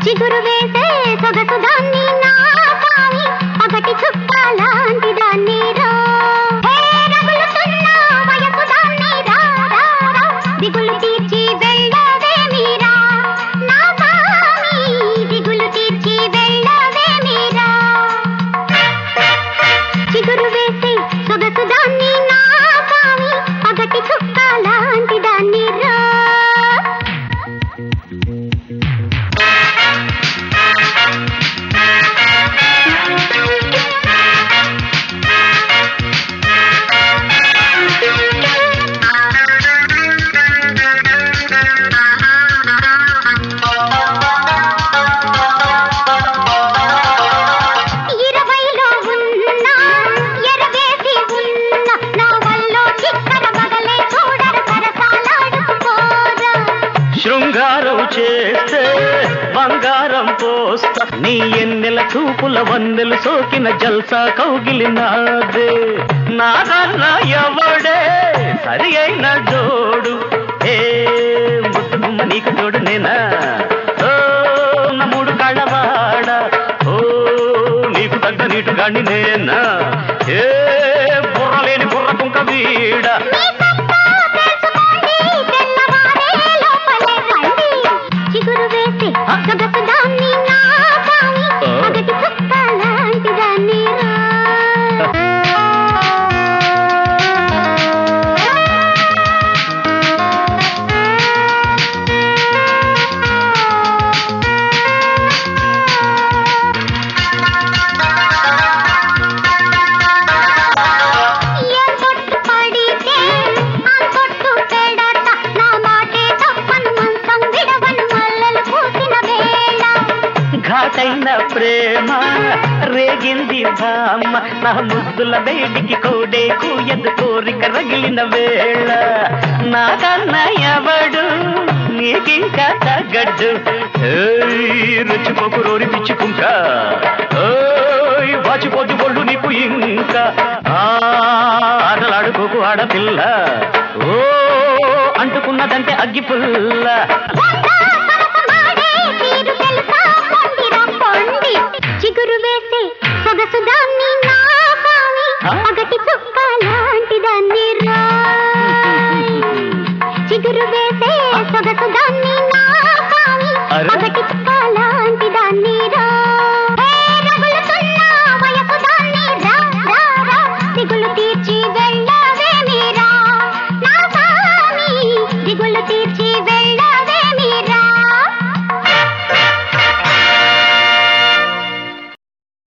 చిగురు వేసే సొగసు దాన్ని నా కావి పగటి చుక్క లాంటి దాన్ని రా హే రగులుతున్న వయసు దాన్ని రా రా రా దిగులు తీర్చి వెళ్ళవే మీరా నా కావి దిగులు తీర్చి వెళ్ళవే మీరా చిగురు వేసే సొగసు దాన్ని నా కావి పగటి చుక్క లాంటి దాన్ని రా ఇరవైలో ఉన్న ఎరవేసి ఉన్న నా వల్లో చిక్కన మగలే చూడర సరసాలాడుకుపోరా శృంగారం చేస్తే బంగారం పోస్తా నీ ఎన్నెల చూపుల వన్నెలు సోకిన జల్సా కౌగిలినాదే నాదన్న ఎవడే సరి అయిన జోడు ఏ ముద్దుగుమ్మ నీకు జోడు నేనా ఓ నమ్ముడు కళ్ళవాడ ఓ నీకు తగ్గ నీటుగాని నేనా ఏ బుర్రలేని బుర్ర కుంక వీడ మీ సత్తా తెలుసుకోండి తెల్లవారే లోపలే రండి చిగురు వేసి సొగసు దాన్ని నా కావి పగటి చుక్క లాంటి దాన్ని రా ఏ తొట్టు పడితే ఆ తొట్టు పెడత నా మాటే తప్పను మంచం విడవను మల్లెలు పూసిన వేళ ఘాటైన ప్రేమ రేగింది భామ నా ముద్దుల వేడికి కోడే కూయదు కోరిక రగిలిన వేళ నాకన్న ఎవడు నీకింకా తగ్గడ్డు ఏయ్, రుచిపోకు రోరి పిచ్చుకుంక ఓయ్ వాచిపోతు బొళ్ళు నీకు ఇంకా ఆ, ఆటలాడుకోకు ఆడపిల్ల ఓ అంటుకున్నదంటే అగ్గిపుల్ల వంద